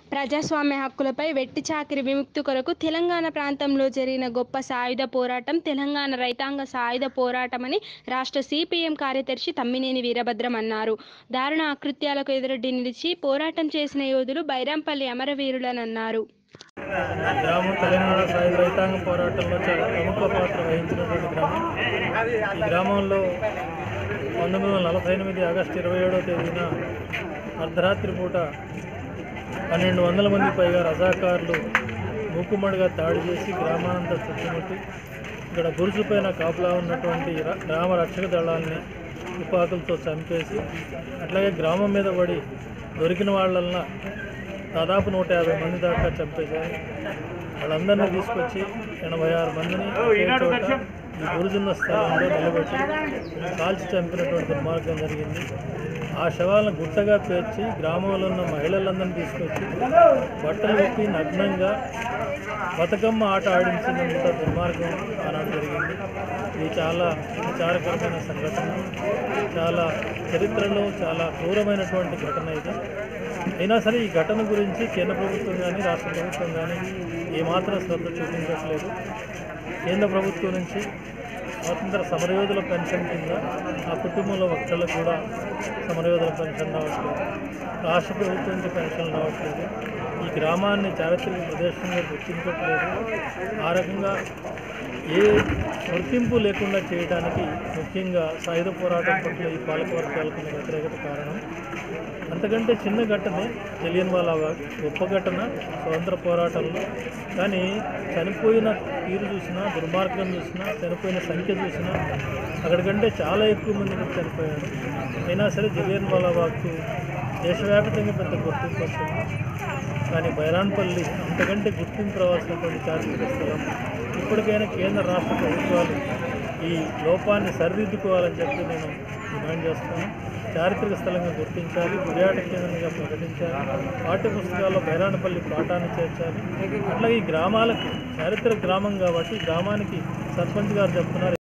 ప్రజాస్వామ్య హక్కులపై వెట్టి చాకిరి విముక్తి కొరకు తెలంగాణ ప్రాంతంలో జరిగిన గొప్ప సాయుధ పోరాటం తెలంగాణ రైతాంగ సాయుధ పోరాటమని రాష్ట్ర సిపిఎం కార్యదర్శి తమ్మినేని వీరభద్రం అన్నారు దారుణ అకృత్యాలకు ఎదురొడ్డి నిలిచి పోరాటం చేసిన యోధులు బైరాంపల్లి అమరవీరులనన్నారు గ్రామం తెలంగాణ సాయుధ రైతాంగ పోరాటంలో చాలా ప్రముఖ పాత్ర వహించినటువంటి గ్రామం ఈ గ్రామంలో పంతొమ్మిది వందల నలభై ఎనిమిది ఆగస్టు ఇరవై ఏడవ తేదీన అర్ధరాత్రి పూట పన్నెండు వందల మంది పైగా రజాకారులు మూకుమ్మడిగా దాడి చేసి గ్రామానంతా చుట్టుముట్టి ఇక్కడ గురుసు పైన కాపులా ఉన్నటువంటి ర- గ్రామ రక్షక దళాలని తుపాకులతో చంపేసి అట్లాగే గ్రామం మీద పడి దొరికిన వాళ్ళన్నా దాదాపు నూట యాభై మంది దాకా చంపేశారు వాళ్ళందరినీ తీసుకొచ్చి ఎనభై ఆరు మందిని ఒకే చోట ఈ గురుజున్న స్థలంలో నిలబెట్టి కాల్చి చంపినటువంటి దుర్మార్గం జరిగింది ఆ శవాలను గుట్టగా పేర్చి గ్రామంలో ఉన్న మహిళలందరినీ తీసుకొచ్చి బట్టలు విప్పి నగ్నంగా బతుకమ్మ ఆట ఆడించినంత దుర్మార్గం ఆనాడు జరిగింది ఇది చాలా విచారకరమైన సంఘటన చాలా చరిత్రలో చాలా క్రూరమైనటువంటి ఘటన ఇది అయినా సరే ఈ ఘటన గురించి కేంద్ర ప్రభుత్వం కానీ రాష్ట్ర ప్రభుత్వం కానీ ఏమాత్రం శ్రద్ధ చూపించట్లేదు కేంద్ర ప్రభుత్వం నుంచి స్వాతంత్ర సమరయోధుల పెన్షన్ కింద ఆ కుటుంబంలో ఒకళ్ళకు కూడా సమరయోధుల పెన్షన్ రావట్లేదు రాష్ట్ర ప్రభుత్వం నుంచి పెన్షన్ రావట్లేదు ఈ గ్రామాన్ని చారిత్రక ప్రదేశంగా గుర్తించట్లేదు ఆ రకంగా ఏ గుర్తింపు లేకుండా చేయడానికి ముఖ్యంగా సాయుధ పోరాటం పట్ల ఈ పాలకవర్గాలకు ఉన్న వ్యతిరేకత కారణం అంతకంటే చిన్న ఘటనే తెలియని వాళ్ళ గొప్ప ఘటన స్వతంత్ర పోరాటంలో కానీ చనిపోయిన తీరు చూసినా దుర్మార్గం చూసినా చనిపోయిన సంఖ్య చూసినా అక్కడికంటే చాలా ఎక్కువ మంది ఇక్కడ చనిపోయారు అయినా సరే జలియన్ వాలాబాగ్కు దేశవ్యాప్తంగా పెద్ద గుర్తింపు వస్తుంది కానీ బైరాన్పల్లి అంతకంటే గుర్తింపు రావాల్సినటువంటి చారిత్రక స్థలం ఇప్పటికైనా కేంద్ర రాష్ట్ర ప్రభుత్వాలు ఈ లోపాన్ని సరిదిద్దుకోవాలని చెప్పి నేను డిమాండ్ చేస్తాను చారిత్రక స్థలంగా గుర్తించాలి గుడియాట కేంద్రంగా ప్రకటించాలి పాఠ్య పుస్తకాల్లో బైరానపల్లి పాఠాన్ని చేర్చాలి అట్లాగే ఈ గ్రామాలకు చారిత్రక గ్రామం కాబట్టి ఈ గ్రామానికి సర్పంచ్ గారు చెప్తున్నారు